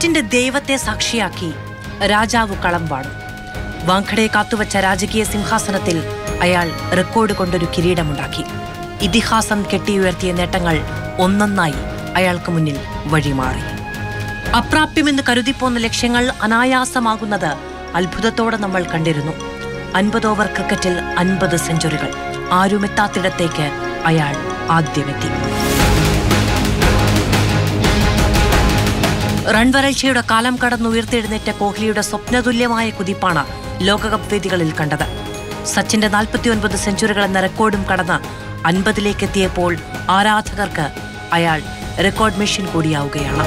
ക്രിക്കറ്റിന്റെ ദൈവത്തെ സാക്ഷിയാക്കി രാജാവ് കളം വാണു വാങ്കഡെ കാത്തുവച്ച രാജകീയ സിംഹാസനത്തിൽ അയാൾ റെക്കോർഡ് കൊണ്ടൊരു കിരീടമുണ്ടാക്കി ഇതിഹാസം കെട്ടിയുയർത്തിയ നേട്ടങ്ങൾ ഒന്നൊന്നായി അയാൾക്ക് മുന്നിൽ വഴിമാറി അപ്രാപ്യമെന്ന് കരുതിപ്പോന്ന ലക്ഷ്യങ്ങൾ അനായാസമാകുന്നത് അത്ഭുതത്തോടെ നമ്മൾ കണ്ടിരുന്നു അൻപത് ഓവർ ക്രിക്കറ്റിൽ അൻപത് സെഞ്ചുറികൾ ആരുമെത്താത്തിടത്തേക്ക് അയാൾ ആദ്യമെത്തി റൺ വരൾച്ചയുടെ കാലം കടന്നുയർത്തെഴുന്നേറ്റ കോഹ്ലിയുടെ സ്വപ്നതുല്യമായ കുതിപ്പാണ് ലോകകപ്പ് വേദികളിൽ കണ്ടത് സച്ചിന്റെ നാൽപ്പത്തിയൊൻപത് സെഞ്ചുറികൾ എന്ന റെക്കോർഡും കടന്ന് അൻപതിലേക്ക് എത്തിയപ്പോൾ ആരാധകർക്ക് അയാൾ റെക്കോർഡ് മെഷീൻ കൂടിയാവുകയാണ്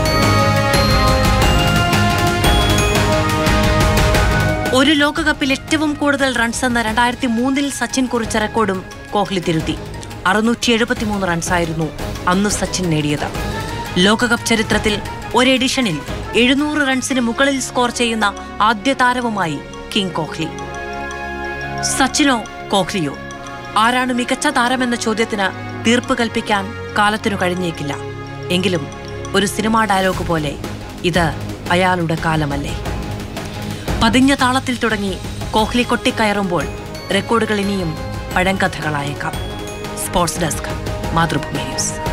ഒരു ലോകകപ്പിൽ ഏറ്റവും കൂടുതൽ റൺസ് എന്ന രണ്ടായിരത്തി മൂന്നിൽ സച്ചിൻ കുറിച്ച റെക്കോർഡും കോഹ്ലി തിരുത്തി അറുന്നൂറ്റി എഴുപത്തിമൂന്ന് റൺസായിരുന്നു അന്ന് സച്ചിൻ നേടിയത് ലോകകപ്പ് ചരിത്രത്തിൽ ഒരു എഡിഷനിൽ എഴുന്നൂറ് റൺസിന് മുകളിൽ സ്കോർ ചെയ്യുന്ന ആദ്യ താരവുമായി കിങ് കോഹ്ലി സച്ചിനോ കോഹ്ലിയോ ആരാണ് മികച്ച താരമെന്ന ചോദ്യത്തിന് തീർപ്പ് കൽപ്പിക്കാൻ കാലത്തിനു കഴിഞ്ഞേക്കില്ല എങ്കിലും ഒരു സിനിമാ ഡയലോഗ് പോലെ ഇത് അയാളുടെ കാലമല്ലേ പതിഞ്ഞ താളത്തിൽ തുടങ്ങി കോഹ്ലി കൊട്ടിക്കയറുമ്പോൾ റെക്കോർഡുകൾ ഇനിയും പഴങ്കഥകളായേക്കാം സ്പോർട്സ് ഡെസ്ക് മാതൃഭൂമി ന്യൂസ്